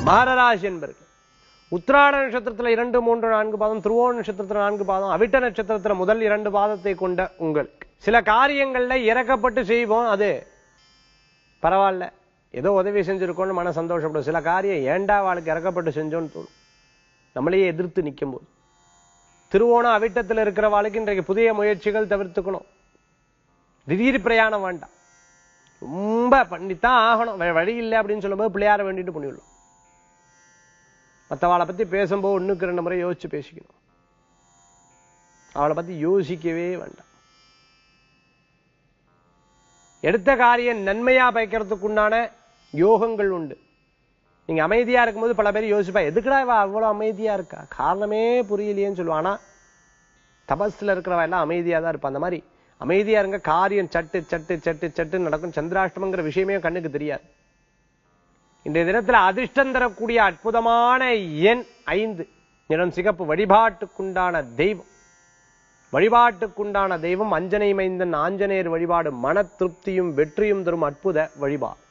மகராசி என்பர்கள் உத்திராட நட்சத்திரத்துல இரண்டு மூன்று நான்கு பாதம் திருவோண நட்சத்திரத்துல நான்கு பாதம் அவிட்ட நட்சத்திரத்துல முதல் இரண்டு பாதத்தை கொண்ட உங்களுக்கு சில காரியங்கள்ல இறக்கப்பட்டு செய்வோம் அது பரவாயில்ல ஏதோ உதவி செஞ்சிருக்கோம்னு மன சந்தோஷப்படும் சில காரியம் ஏண்டா வாழ்க்கை இறக்கப்பட்டு செஞ்சோன்னு தோணும் நம்மளையே எதிர்த்து நிற்கும் போது திருவோணம் அவிட்டத்தில் இருக்கிற வாழ்க்கை இன்றைக்கு புதிய முயற்சிகள் தவிர்த்துக்கணும் திடீர் பிரயாணம் வேண்டாம் ரொம்ப பண்ணித்தான் ஆகணும் வேற வழி இல்லை அப்படின்னு சொல்லும்போது பிள்ளையார வேண்டிட்டு பண்ணிவிடலாம் மற்றவாளை பத்தி பேசும்போது ஒண்ணுக்கு ரெண்டு முறை யோசிச்சு பேசிக்கணும் அவளை பத்தி யோசிக்கவே வேண்டாம் எடுத்த காரியம் நன்மையா பயக்கிறதுக்கு உண்டான யோகங்கள் உண்டு நீங்க அமைதியா இருக்கும்போது பல பேர் யோசிப்பா எதுக்குடா இவ அவ்வளவு அமைதியா இருக்கா காரணமே புரியலையேன்னு சொல்லுவா ஆனா தபஸ்ல இருக்கிறவ எல்லாம் அமைதியா தான் இருப்பா அந்த மாதிரி அமைதியா இருங்க காரியம் சட்டு சட்டு சட்டு சட்டு நடக்கும் சந்திராஷ்டமங்கிற விஷயமே கண்ணுக்கு தெரியாது இன்றைய தினத்துல அதிர்ஷ்டம் தரக்கூடிய அற்புதமான எண் ஐந்து நிறம் சிகப்பு வழிபாட்டுக்குண்டான தெய்வம் வழிபாட்டுக்குண்டான தெய்வம் அஞ்சனை மைந்தன் ஆஞ்சநேயர் வழிபாடு மன திருப்தியும் வெற்றியும் தரும் அற்புத வழிபாடு